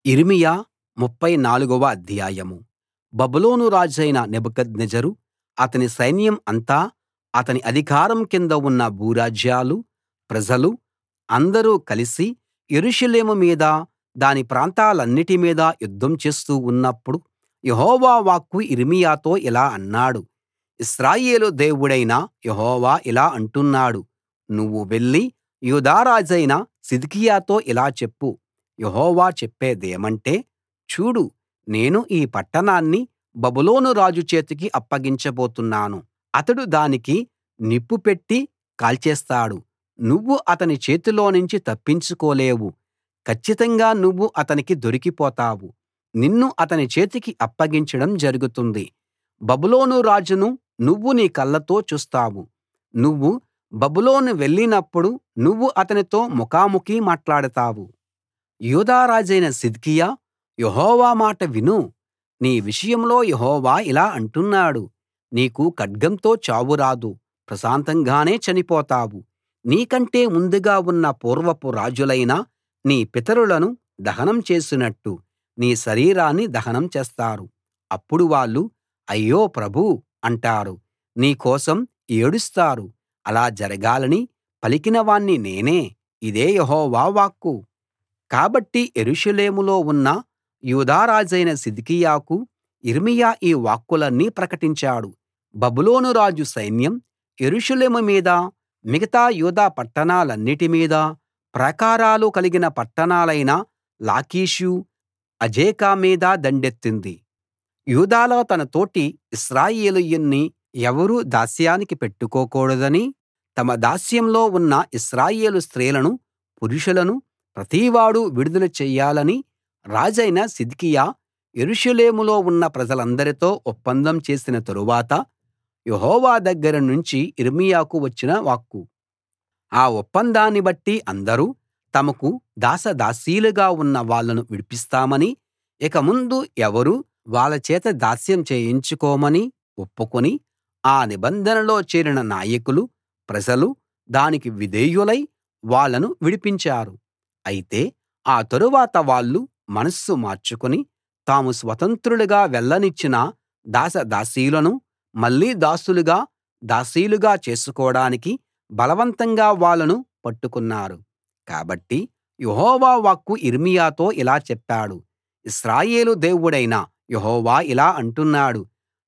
యిర్మీయా 34 వ అధ్యాయం బబులోను రాజైన నెబుకద్నెజరు అతని సైన్యం అంతా అతని అధికారం కింద ఉన్న భూరాజ్యాలు ప్రజలు అందరూ కలిసి యెరూషలేము మీదా దాని ప్రాంతాలన్నిటి మీదా యుద్ధం చేస్తూ ఉన్నప్పుడు యెహోవా వాక్కు యిర్మీయాతో ఇలా అన్నాడు ఇశ్రాయేలు దేవుడైన యెహోవా ఇలా అంటున్నాడు నువ్వు వెళ్లి యూదా రాజైన సిద్కియాతో ఇలా చెప్పు యెహోవా చెప్పేదేమంటే చూడు నేను ఈ పట్టణాన్ని బబులోను రాజు చేతికి అప్పగించబోతున్నాను అతడు దానికి నిప్పు పెట్టి కాల్చేస్తాడు నువ్వు అతని చేతిలోనుంచి తప్పించుకోలేవు కచ్చితంగా నువ్వు అతనికి దొరికిపోతావు నిన్ను అతని చేతికి అప్పగించడం జరుగుతుంది బబులోను రాజును నువ్వు నీ కళ్ళతో చూస్తావు నువ్వు బబులోను వెళ్ళినప్పుడు నువ్వు అతనితో ముఖాముఖి మాట్లాడతావు యూదా రాజైన సిద్కియా యెహోవా మాట విను నీ విషయంలో యెహోవా ఇలా అంటున్నాడు నీకు ఖడ్గంతో చావు రాదు ప్రశాంతంగానే చనిపోతావు నీకంటే ముందుగా ఉన్న పూర్వపు రాజులైన నీ పితరులను దహనం చేసినట్టు నీ శరీరాన్ని దహనం చేస్తారు అప్పుడు వాళ్ళు అయ్యో ప్రభూ అంటారు నీ కోసం ఏడుస్తారు అలా జరగాలని పలికిన వాణ్ణి నేనే ఇదే యెహోవా వాక్కు కాబట్టి యెరూషలేములో ఉన్న యూదా రాజైన సిద్కియాకు యిర్మీయా ఈ వాక్కులన్నీ ప్రకటించాడు బబులోను రాజు సైన్యం యెరూషలేము మీదా మిగతా యూదా పట్టణాలన్నిటి మీదా ప్రాకారాలు కలిగిన పట్టణాలైన లాకీషు అజేకా మీదా దండెత్తింది యూదాలో తన తోటి ఇశ్రాయేలీయుణ్ణి ఎవరూ దాస్యానికి పెట్టుకోకూడదని తమ దాస్యంలో ఉన్న ఇశ్రాయేలు స్త్రీలను పురుషులను ప్రతివాడూ విడుదల చెయ్యాలని రాజైన సిద్కియా యెరూషలేములో ఉన్న ప్రజలందరితో ఒప్పందం చేసిన తరువాత యెహోవా దగ్గర నుంచి యిర్మీయాకు వచ్చిన వాక్కు ఆ ఒప్పందాన్ని బట్టి అందరూ తమకు దాసదాసీలుగా ఉన్న వాళ్ళను విడిపిస్తామని ఇక ముందు ఎవరూ వాళ్ళ చేత దాస్యం చేయించుకోమని ఒప్పుకుని ఆ నిబంధనలో చేరిన నాయకులు ప్రజలు దానికి విధేయులై వాళ్ళను విడిపించారు అయితే ఆ తరువాత వాళ్ళు మనస్సు మార్చుకుని తాము స్వతంత్రులుగా వెళ్ళనిచ్చిన దాసదాసీలను మళ్ళీ దాసులుగా దాసీలుగా చేసుకోడానికి బలవంతంగా వాళ్ళను పట్టుకున్నారు కాబట్టి యెహోవా వాక్కు యిర్మీయాతో ఇలా చెప్పాడు ఇశ్రాయేలు దేవుడైన యెహోవా ఇలా అంటున్నాడు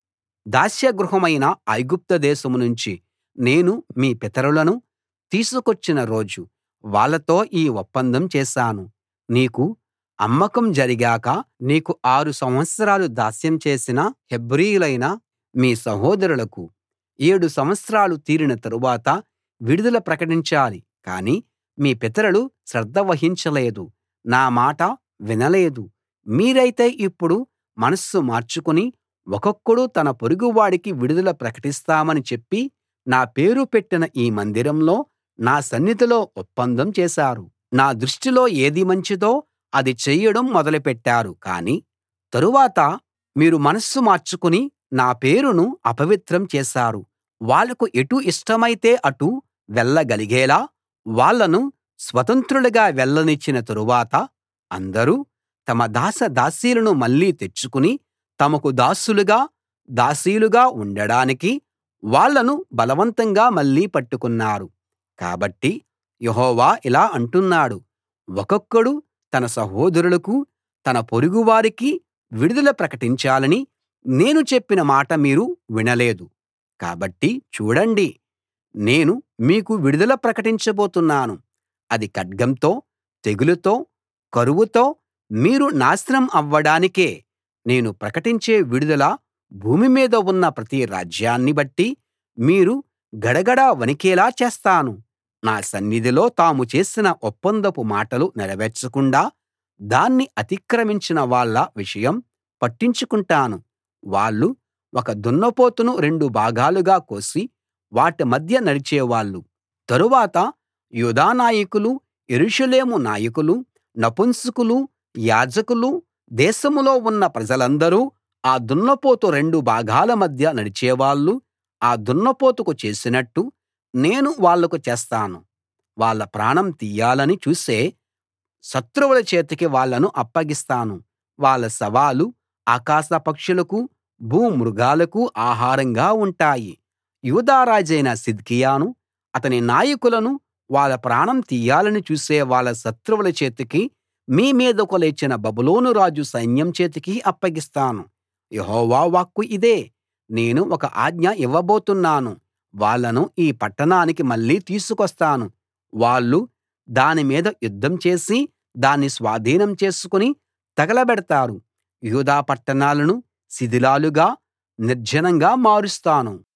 దాస్యగృహమైన ఐగుప్తు దేశం నుంచి నేను మీ పితరులను తీసుకొచ్చిన రోజు వాళ్ళతో ఈ ఒప్పందం చేశాను నీకు అమ్మకం జరిగాక నీకు ఆరు సంవత్సరాలు దాస్యం చేసిన హెబ్రీయులైన మీ సహోదరులకు ఏడు సంవత్సరాలు తీరిన తరువాత విడుదల ప్రకటించాలి కాని మీ పితరులు శ్రద్ధ వహించలేదు నా మాట వినలేదు మీరైతే ఇప్పుడు మనస్సు మార్చుకుని ఒక్కొక్కడు తన పొరుగువాడికి విడుదల ప్రకటిస్తామని చెప్పి నా పేరు పెట్టిన ఈ మందిరంలో నా సన్నిధిలో ఒప్పందం చేశారు నా దృష్టిలో ఏది మంచిదో అది చెయ్యడం మొదలుపెట్టారు కానీ తరువాత మీరు మనస్సు మార్చుకుని నా పేరును అపవిత్రం చేశారు వాళ్లకు ఎటు ఇష్టమైతే అటు వెళ్ళగలిగేలా వాళ్ళను స్వతంత్రులుగా వెళ్ళనిచ్చిన తరువాత అందరూ తమ దాసదాసీలను మళ్ళీ తెచ్చుకుని తమకు దాసులుగా దాసీలుగా ఉండడానికి వాళ్ళను బలవంతంగా మళ్ళీ పట్టుకున్నారు కాబట్టి యెహోవా ఇలా అంటున్నాడు ఒక్కొక్కడు తన సహోదరులకు తన పొరుగువారికి విడుదల ప్రకటించాలని నేను చెప్పిన మాట మీరు వినలేదు కాబట్టి చూడండి నేను మీకు విడుదల ప్రకటించబోతున్నాను అది ఖడ్గంతో తెగులుతో కరువుతో మీరు నాశనం అవ్వడానికే నేను ప్రకటించే విడుదల భూమి మీద ఉన్న ప్రతి రాజ్యాన్ని బట్టి మీరు గడగడ వణికేలా చేస్తాను నా సన్నిధిలో తాము చేసిన ఒప్పందపు మాటలు నెరవేర్చకుండా దాన్ని అతిక్రమించిన వాళ్ళ విషయం పట్టించుకుంటాను వాళ్ళు ఒక దున్నపోతును రెండు భాగాలుగా కోసి వాటి మధ్య నడిచేవాళ్ళు తరువాత యూదా నాయకులు యెరూషలేము నాయకులు నపుంసకులు యాజకులు దేశంలో ఉన్న ప్రజలందరూ ఆ దున్నపోతు రెండు భాగాల మధ్య నడిచేవాళ్ళు ఆ దున్నపోతుకు చేసినట్టు నేను వాళ్లకు చేస్తాను వాళ్ళ ప్రాణం తీయాలని చూసే శత్రువుల చేతికి వాళ్ళను అప్పగిస్తాను వాళ్ళ శవాలు ఆకాశ పక్షులకు భూమృగాలకు ఆహారంగా ఉంటాయి యూదా రాజైన సిద్కియాను అతని నాయకులను వాళ్ళ ప్రాణం తీయాలని చూసే వాళ్ళ శత్రువుల చేతికి మీ మీదకు లేచిన బబులోను రాజు సైన్యం చేతికి అప్పగిస్తాను యెహోవా వాక్కు ఇదే నేను ఒక ఆజ్ఞ ఇవ్వబోతున్నాను వాళ్ళను ఈ పట్టణానికి మళ్ళీ తీసుకొస్తాను వాళ్ళు దాని మీద యుద్ధం చేసి దాన్ని స్వాధీనం చేసుకుని తగలబెడతారు యూదా పట్టణాలను శిథిలాలుగా నిర్జనంగా మారుస్తాను